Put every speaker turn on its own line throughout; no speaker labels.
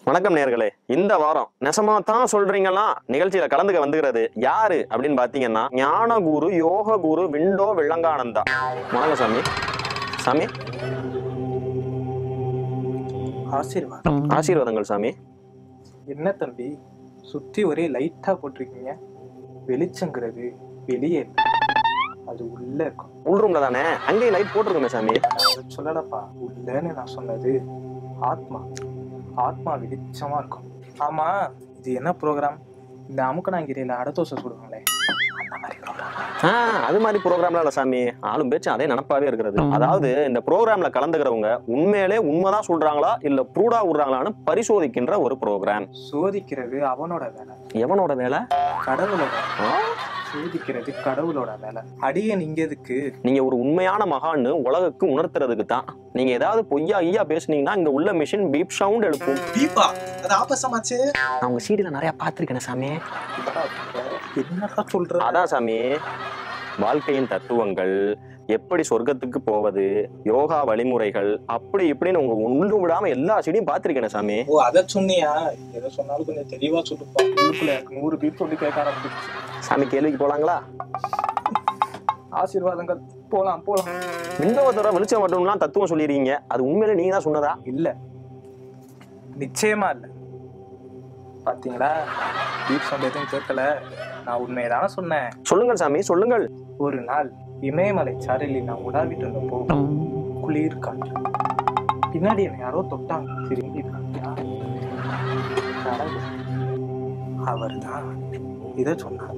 வணக்கம் நேர்களே இந்த வாரம் நெசமா தான் சொல்றீங்களா நிகழ்ச்சியில கலந்துக்க வந்துகிறது யாரு அப்படின்னு பாத்தீங்கன்னா ஞானகுரு யோக குரு விண்டோ வில்லங்கானந்தா வணக்கம் சாமி சாமி
ஆசீர்வாதம்
ஆசீர்வாதங்கள் சாமி
என்ன தம்பி சுத்தி ஒரே லைட்டா போட்டிருக்கீங்க வெளிச்சங்கிறது வெளியே இல்ல. அது உள்ள இருக்கும்
உள் ரூம்ல தானே அங்கேயும் லைட் போட்டிருக்கோமே சாமி
அதை சொல்லலப்பா உள்ளன்னு நான் சொன்னது ஆத்மா ஆத்மா வெளிச்சமா இருக்கும் ஆமா இது என்ன ப்ரோக்ராம் இந்த அமுக்கனாங்கிரியில அடதோசை சுடுவாங்களே அந்த மாதிரி ப்ரோக்ராம்
ஆ அது மாதிரி ப்ரோக்ராம்ல இல்ல சாமி ஆளும் பேச்சு அதே நினப்பாவே இருக்கிறது அதாவது இந்த ப்ரோக்ராம்ல கலந்துக்கிறவங்க உண்மையிலே உண்மைதான் சொல்றாங்களா இல்ல ப்ரூடா விடுறாங்களான்னு பரிசோதிக்கின்ற ஒரு ப்ரோக்ராம்
சோதிக்கிறது அவனோட வேலை
எவனோட வேலை
கடவுளோட
ஆ?
சோதிக்கிறது கடவுளோட வேலை அடியன் இங்க எதுக்கு
நீங்க ஒரு உண்மையான மகான்னு உலகுக்கு உணர்த்துறதுக்கு தான் நீங்க ஏதாவது பொய்யா ஐயா பேசுனீங்கன்னா இங்க உள்ள மிஷின் பீப் சவுண்ட் எழுப்பும்
தீபா அது ஆபசமாச்சு
நான் உங்க சீடில நிறைய பார்த்திருக்கேன் சாமி
என்னடா சொல்ற
அதான் சாமி வாழ்க்கையின் தத்துவங்கள் எப்படி சொர்க்கத்துக்கு போவது யோகா வழிமுறைகள் அப்படி இப்படின்னு உங்க ஒன்று விடாம எல்லா சீடியும் பார்த்திருக்கேன் சாமி
ஓ அத சொன்னியா எதை சொன்னாலும் கொஞ்சம் தெளிவா சொல்லுப்பா உள்ளுக்குள்ள எனக்கு நூறு பேர் சொல்லி கேட்க ஆரம்பிச்சிருச்சு
சாமி கேள்விக்கு போலாங்களா
ஆசீர்வாதங்கள் போலாம் போலாம்
விண்டோவை தவிர வெளிச்சம் மட்டும்லாம் தத்துவம் சொல்லிடுறீங்க அது உண்மையில நீங்க தான் சொன்னதா
இல்ல நிச்சயமா இல்ல பாத்தீங்களா தீப் சவுண்ட் எதுவும் கேட்கல நான் உண்மையதானே சொன்னேன்
சொல்லுங்கள் சாமி சொல்லுங்கள்
ஒரு நாள் இமயமலை சாரலில் நான் உடாவிட்டு இருந்தப்போ குளிர் காற்று பின்னாடி என்னை யாரோ தொட்டாங்க திரும்பி பார்த்தா, கடவுள் அவர்தான் இத சொன்னார்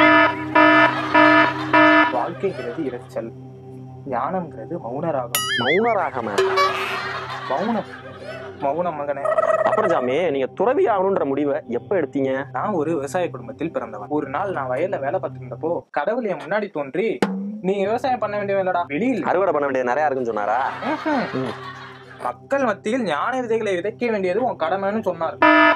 வாழ்க்கைங்கிறது இரைச்சல் ஞானம்ங்கிறது மௌனராகம்
மௌனராகம
மௌனம் மௌனம் மகனே
அப்புறம் சாமி நீங்க துறவி ஆகணுன்ற முடிவை எப்ப எடுத்தீங்க
நான் ஒரு விவசாய குடும்பத்தில் பிறந்தவன் ஒரு நாள் நான் வயல்ல வேலை பார்த்துட்டு இருந்தப்போ கடவுள் என் முன்னாடி தோன்றி நீ விவசாயம் பண்ண வேண்டியவன்லடா வெளியில்
அறுவடை பண்ண வேண்டியது நிறைய இருக்குன்னு சொன்னாரா
ம்ஹும்.
ம்.
மக்கள் மத்தியில் ஞான விதைகளை விதைக்க வேண்டியது உன் கடமைன்னு சொன்னார்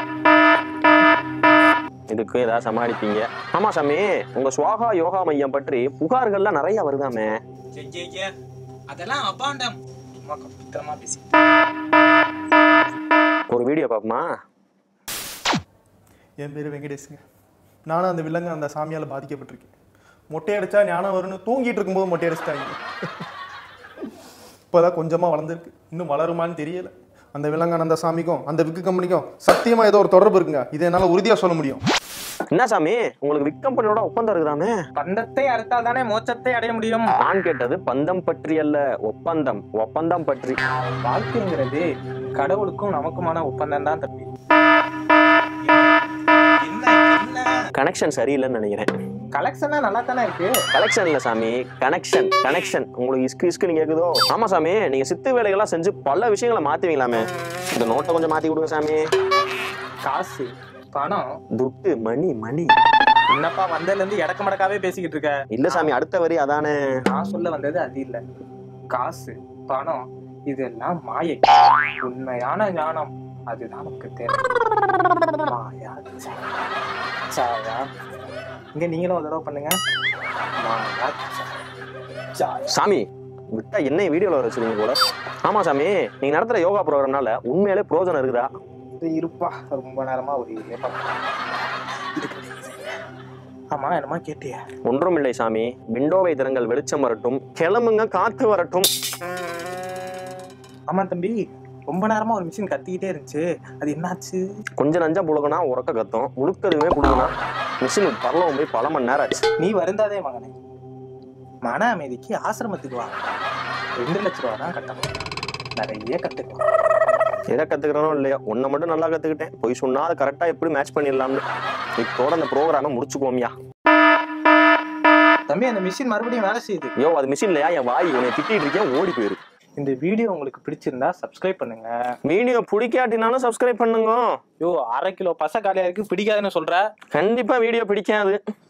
இதுக்கு ஏதாவது சமாளிப்பீங்க ஆமா சாமி உங்க சுவாகா யோகா மையம் பற்றி புகார்கள்லாம் நிறைய வருதாமே
அதெல்லாம் அபாண்டம் சும்மா கப்பித்தனமா பேசி
ஒரு வீடியோ பாப்போமா
என் பேர் வெங்கடேஷுங்க நானும் அந்த வில்லங்க அந்த சாமியால் பாதிக்கப்பட்டிருக்கேன் மொட்டை அடிச்சா ஞானம் வரும்னு தூங்கிட்டு இருக்கும்போது மொட்டை அடிச்சிட்டாங்க இப்போதான் கொஞ்சமாக வளர்ந்துருக்கு இன்னும் வளருமான்னு தெரியல அந்த வில்லங்கான அந்த சாமிக்கும் அந்த விக்கு கம்பெனிக்கும் சத்தியமாக ஏதோ ஒரு தொடர்பு இருக்குங்க இதை என்னால் உறுதியாக சொல்ல முடியும்
என்ன சாமி உங்களுக்கு விக் கம்பெனியோட ஒப்பந்தம் இருக்குதாமே
பந்தத்தை அறுத்தால் தானே மோட்சத்தை அடைய முடியும்
நான் கேட்டது பந்தம் பற்றி அல்ல ஒப்பந்தம் ஒப்பந்தம் பற்றி
வாழ்க்கைங்கிறது கடவுளுக்கும் நமக்குமான ஒப்பந்தம் தான் தம்பி என்ன என்ன
கனெக்ஷன் சரியில்லைன்னு நினைக்கிறேன்
கலெக்ஷனா நல்லா தானே இருக்கு
கலெக்ஷன் இல்ல சாமி கனெக்ஷன் கனெக்ஷன் உங்களுக்கு இஸ்கு இஸ்குன்னு கேக்குதோ ஆமா சாமி நீங்க சித்து வேலைகள்லாம் செஞ்சு பல விஷயங்களை மாத்துவீங்களாமே இந்த நோட்டை கொஞ்சம் மாத்தி கொடுங்க சாமி
காசு பணம்
துட்டு மணி மணி
என்னப்பா வந்ததுல இருந்து இடக்க மடக்காவே பேசிக்கிட்டு இருக்க
இல்ல சாமி அடுத்த வரி அதானே
நான் சொல்ல வந்தது அது இல்ல காசு பணம் இதெல்லாம் மாயை உண்மையான ஞானம் அதுதான் நமக்கு தேவை மாயா சா- சாயா இங்க நீங்களும் ஒரு தடவை பண்ணுங்க மாயா சா- சாயா.
சாமி விட்டா என்ன வீடியோல வர வச்சிருக்கீங்க போல ஆமா சாமி நீங்க நடத்துற யோகா ப்ரோக்ராம்னால உண்மையிலே பிரயோஜனம் இருக்குதா
இது இருப்பா ரொம்ப நேரமா ஒரு ஏப்பம். இதுக்கு நீ இது. ஆமா என்னமா கேட்டிய
ஒன்றும் இல்லை சாமி விண்டோவை திறங்கள் வெளிச்சம் வரட்டும் கிளம்புங்க காத்து வரட்டும்
ஆமா தம்பி ரொம்ப நேரமா ஒரு மிஷின் கத்திக்கிட்டே இருந்துச்சு அது என்னாச்சு
கொஞ்சம் நஞ்சா புழுகனா உறக்க கத்தும் முழுக்கதுமே புழுகுனா மிஷின் பரலவும் போய் பல மணி நேரம் ஆச்சு
நீ வருந்தாதே மகனே மன அமைதிக்கு ஆசிரமத்துக்கு வா ரெண்டு லட்ச ரூபா தான் கட்டணும் நிறைய கத்துக்கலாம்
எதை கத்துக்கிறனோ இல்லையோ ஒன்றை மட்டும் நல்லா கத்துக்கிட்டேன் போய் சொன்னா அதை கரெக்டா எப்படி மேட்ச் பண்ணிடலாம்னு இதோட அந்த ப்ரோக்ராமை முடிச்சுக்குவோம்யா
தம்பி அந்த மிஷின் மறுபடியும் வேலை செய்யுது
யோ அது மிஷின் இல்லையா என் வாய் உன்னை திட்டிட்டு இருக்கேன் ஓடி போயிரு
இந்த வீடியோ உங்களுக்கு பிடிச்சிருந்தா சப்ஸ்கிரைப் பண்ணுங்க
வீடியோ பிடிக்காட்டினாலும் சப்ஸ்கிரைப் பண்ணுங்க
யோ அரை கிலோ பச காலியா இருக்கு பிடிக்காதுன்னு சொல்ற
கண்டிப்பா வீடியோ பிடிக்காது